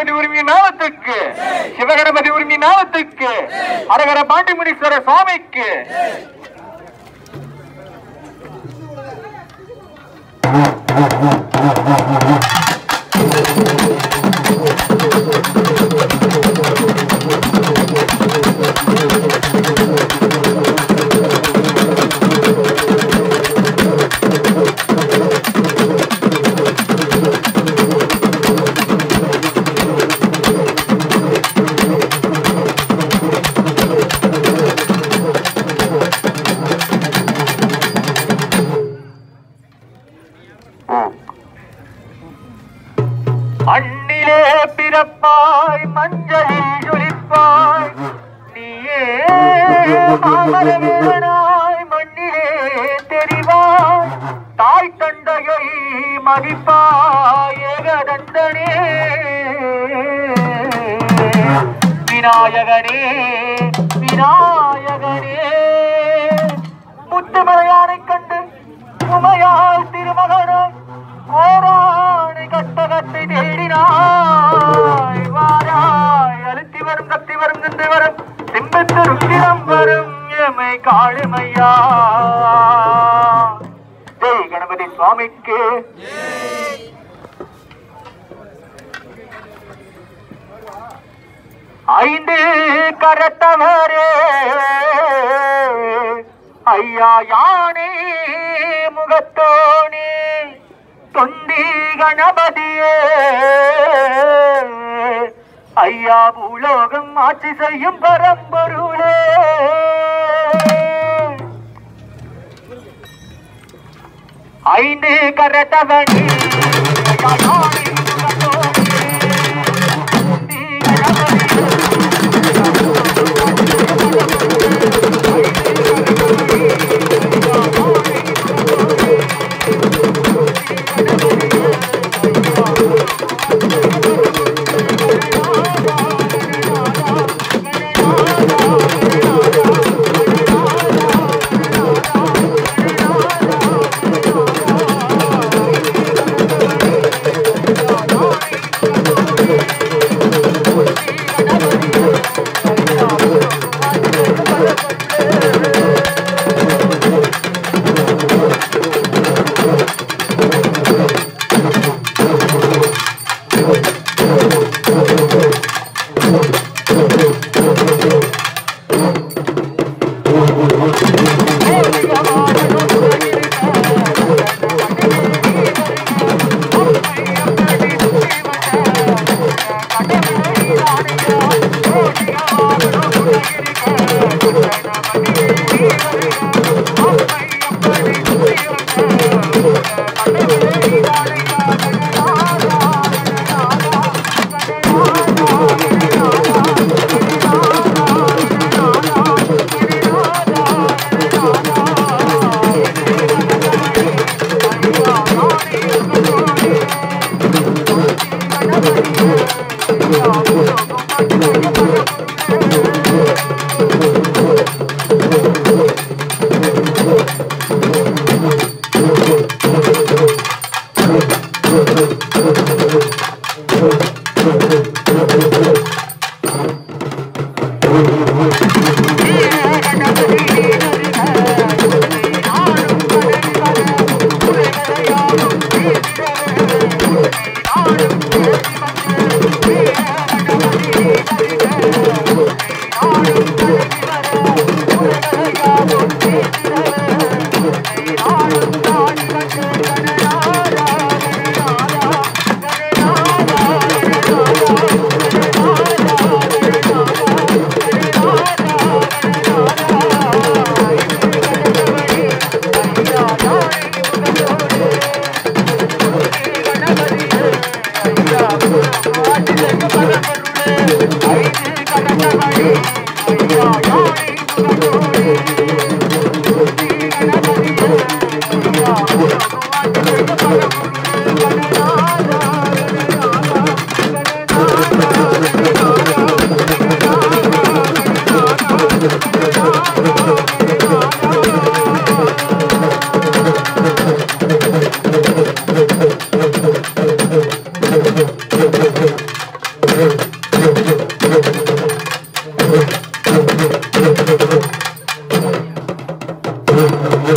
கணபதி உரிமை நாமத்துக்கு சிவகணபதி உரிமை நாமத்துக்கு அரகர பாண்டிமுனீஸ்வர சுவாமிக்கு மண்ணிலே பிறப்பாய் மஞ்சளில் ஜொலிப்பாய் நீயே மாமர வேலனாய் மண்ணிலே தெரிவாய் தாய் தந்தையை மதிப்பாய் ஏகதண்டனே விநாயகனே விநாயகனே முத்துமலையானை கண்டு உமையால் திருமகனாய் கோரானை கட்டகத்தை தேடினாய் வாராய் அழுத்தி வரும் கத்தி வரும் நின்று வரும் சிம்பத்து ருத்திரம் வரும் எமை காளுமையா ஜெய் கணபதி சுவாமிக்கு ஐந்து கரத்தவரே ஐயா யானே முகத்தோனே தொண்டி கணபதியே ஐயா பூலோகம் ஆட்சி செய்யும் பரம்பொருளே ஐந்து கரத்தவனே ஐயா யானே முகத்தோனே தொண்டி கணபதியே Thank